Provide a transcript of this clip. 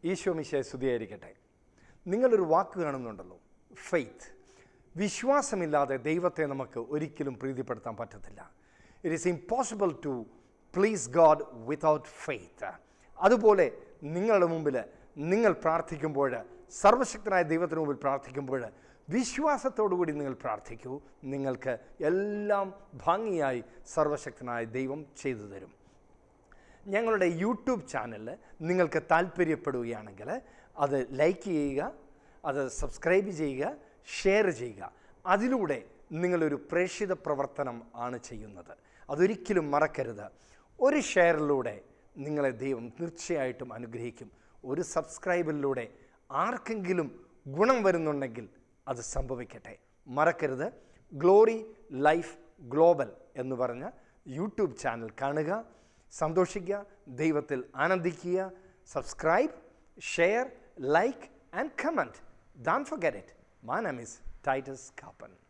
ഈശോ മിശയെ സ്തുതിയായിരിക്കട്ടെ നിങ്ങളൊരു വാക്ക് കാണുന്നുണ്ടല്ലോ ഫെയ്ത്ത് വിശ്വാസമില്ലാതെ ദൈവത്തെ നമുക്ക് ഒരിക്കലും പ്രീതിപ്പെടുത്താൻ പറ്റത്തില്ല it is impossible to please God without faith അതുപോലെ നിങ്ങളുടെ മുമ്പിൽ നിങ്ങൾ പ്രാർത്ഥിക്കുമ്പോൾ സർവശക്തനായ ദൈവത്തിന് മുമ്പിൽ പ്രാർത്ഥിക്കുമ്പോൾ വിശ്വാസത്തോടുകൂടി നിങ്ങൾ പ്രാർത്ഥിക്കൂ നിങ്ങൾക്ക് എല്ലാം ഭംഗിയായി സർവശക്തനായ ദൈവം ചെയ്തു തരും ഞങ്ങളുടെ യൂട്യൂബ് ചാനലിൽ നിങ്ങൾക്ക് താല്പര്യപ്പെടുകയാണെങ്കിൽ അത് ലൈക്ക് ചെയ്യുക അത് സബ്സ്ക്രൈബ് ചെയ്യുക ഷെയർ ചെയ്യുക അതിലൂടെ നിങ്ങളൊരു പ്രേക്ഷിത പ്രവർത്തനം ആണ് ചെയ്യുന്നത് അതൊരിക്കലും മറക്കരുത് ഒരു ഷെയറിലൂടെ നിങ്ങളെ ദൈവം തീർച്ചയായിട്ടും അനുഗ്രഹിക്കും ഒരു സബ്സ്ക്രൈബിലൂടെ ആർക്കെങ്കിലും ഗുണം വരുന്നുണ്ടെങ്കിൽ അത് സംഭവിക്കട്ടെ മറക്കരുത് ഗ്ലോറി ലൈഫ് ഗ്ലോബൽ എന്ന് പറഞ്ഞ യൂട്യൂബ് ചാനൽ കാണുക സന്തോഷിക്കുക ദൈവത്തിൽ ആനന്ദിക്കുക subscribe share like and comment don't forget it my name is Titus Kappan